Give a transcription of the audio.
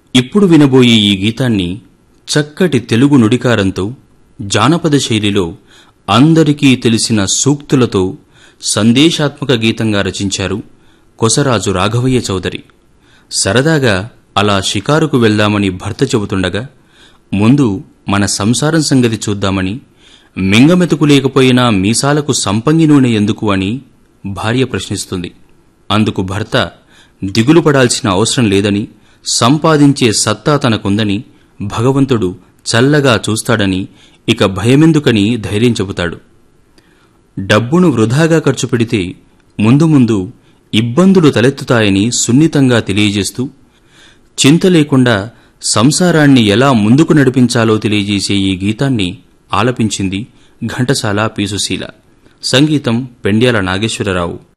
ఇప్పుడు వినబోయే ఈ గీతాన్ని చక్కటి తెలుగు నుడికారంతో జానపద శైలిలో అందరికీ తెలిసిన సూక్తులతో సందేశాత్మక గీతంగా రచించారు కొసరాజు రాఘవయ్య చౌదరి సరదాగా అలా షికారుకు వెళ్దామని భర్త చెబుతుండగా ముందు మన సంసారం సంగతి చూద్దామని మింగమెతుకు లేకపోయినా మీసాలకు సంపంగి నూనె ఎందుకు అని భార్య ప్రశ్నిస్తుంది అందుకు భర్త దిగులు పడాల్సిన అవసరం లేదని సంపాదించే సత్తా తనకుందని భగవంతుడు చల్లగా చూస్తాడని ఇక భయమెందుకని ధైర్యం చెబుతాడు డబ్బును వృధాగా ఖర్చు పెడితే ముందు ముందు ఇబ్బందులు తలెత్తుతాయని సున్నితంగా తెలియజేస్తూ చింత లేకుండా సంసారాన్ని ఎలా ముందుకు నడిపించాలో తెలియజేసే ఈ గీతాన్ని ఆలపించింది ఘంటసాల పీసుశీల సంగీతం పెండ్యాల నాగేశ్వరరావు